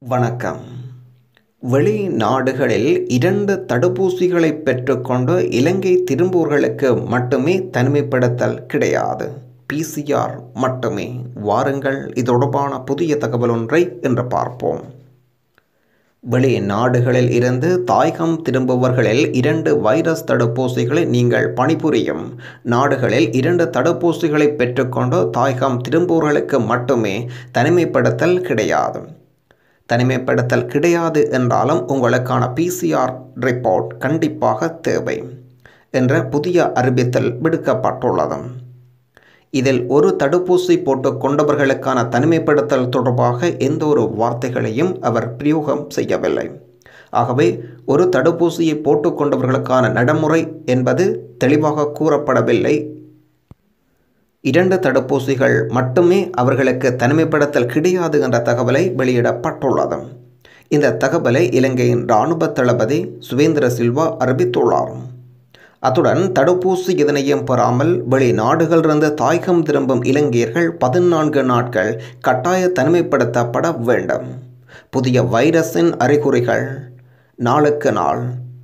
வணக்கம் வெளிநாடுகளில் இரண்டு தடுப்பூசிகளை பெற்றுக்கொண்டு இலங்கை திரும்புவோர்களுக்கு மட்டுமே தனிமைப்படுத்தல் கிடையாது பிசிஆர் மட்டுமே வாருங்கள் இது தொடர்பான புதிய தகவல் ஒன்றை இன்று பார்ப்போம் வெளிநாடுகளில் இருந்து தாயகம் திரும்புபவர்களில் இரண்டு வைரஸ் தடுப்பூசிகளை நீங்கள் பணிபுரியும் நாடுகளில் இரண்டு தடுப்பூசிகளை பெற்றுக்கொண்டு தாயகம் திரும்புவோர்களுக்கு மட்டுமே தனிமைப்படுத்தல் கிடையாது தனிமைப்படுத்தல் கிடையாது என்றாலும் உங்களுக்கான பிசிஆர் ரிப்போர்ட் கண்டிப்பாக தேவை என்ற புதிய அறிவித்தல் விடுக்கப்பட்டுள்ளது இதில் ஒரு தடுப்பூசி போட்டு கொண்டவர்களுக்கான தனிமைப்படுத்தல் தொடர்பாக எந்த ஒரு வார்த்தைகளையும் அவர் பிரயோகம் செய்யவில்லை ஆகவே ஒரு தடுப்பூசியை போட்டுக்கொண்டவர்களுக்கான நடைமுறை என்பது தெளிவாக கூறப்படவில்லை இரண்டு தடுப்பூசிகள் மட்டுமே அவர்களுக்கு தனிமைப்படுத்தல் கிடையாது என்ற தகவலை வெளியிடப்பட்டுள்ளது இந்த தகவலை இலங்கையின் இராணுவ தளபதி சுவேந்திர சில்வா அறிவித்துள்ளார் அத்துடன் தடுப்பூசி இதனையும் பெறாமல் வெளிநாடுகளிலிருந்து தாயகம் திரும்பும் இலங்கையர்கள் பதினான்கு நாட்கள் கட்டாய தனிமைப்படுத்தப்பட வேண்டும் புதிய வைரஸின் அறிகுறிகள் நாளுக்கு நாள்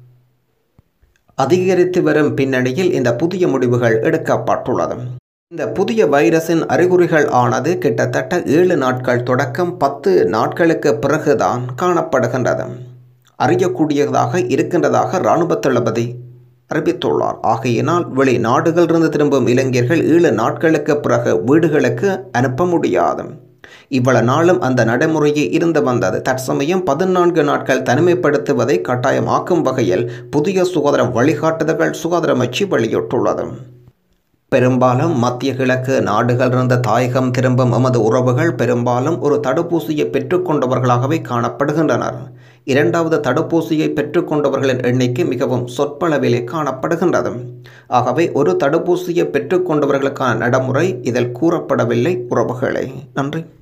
அதிகரித்து வரும் பின்னணியில் இந்த புதிய முடிவுகள் எடுக்கப்பட்டுள்ளது இந்த புதிய வைரஸின் அறிகுறிகள் ஆனது கிட்டத்தட்ட ஏழு நாட்கள் தொடக்கம் பத்து நாட்களுக்கு பிறகுதான் காணப்படுகின்றது அறியக்கூடியதாக இருக்கின்றதாக இராணுவ தளபதி அறிவித்துள்ளார் ஆகையினால் வெளிநாடுகளிலிருந்து திரும்பும் இளைஞர்கள் ஏழு நாட்களுக்கு பிறகு வீடுகளுக்கு அனுப்ப முடியாது இவ்வளவு நாளும் அந்த நடைமுறையே இருந்து வந்தது தற்சமயம் பதினான்கு நாட்கள் தனிமைப்படுத்துவதை கட்டாயமாக்கும் வகையில் புதிய சுகாதார வழிகாட்டுதல்கள் சுகாதார அமைச்சு வெளியிட்டுள்ளது பெரும்பாலும் மத்திய கிழக்கு நாடுகளிலிருந்து தாயகம் திரும்பும் எமது உறவுகள் பெரும்பாலும் ஒரு தடுப்பூசியை பெற்றுக்கொண்டவர்களாகவே காணப்படுகின்றனர் இரண்டாவது தடுப்பூசியை பெற்றுக்கொண்டவர்களின் எண்ணிக்கை மிகவும் சொற்பளவிலே காணப்படுகின்றது ஆகவே ஒரு தடுப்பூசியை பெற்றுக்கொண்டவர்களுக்கான நடைமுறை இதில் கூறப்படவில்லை உறவுகளே நன்றி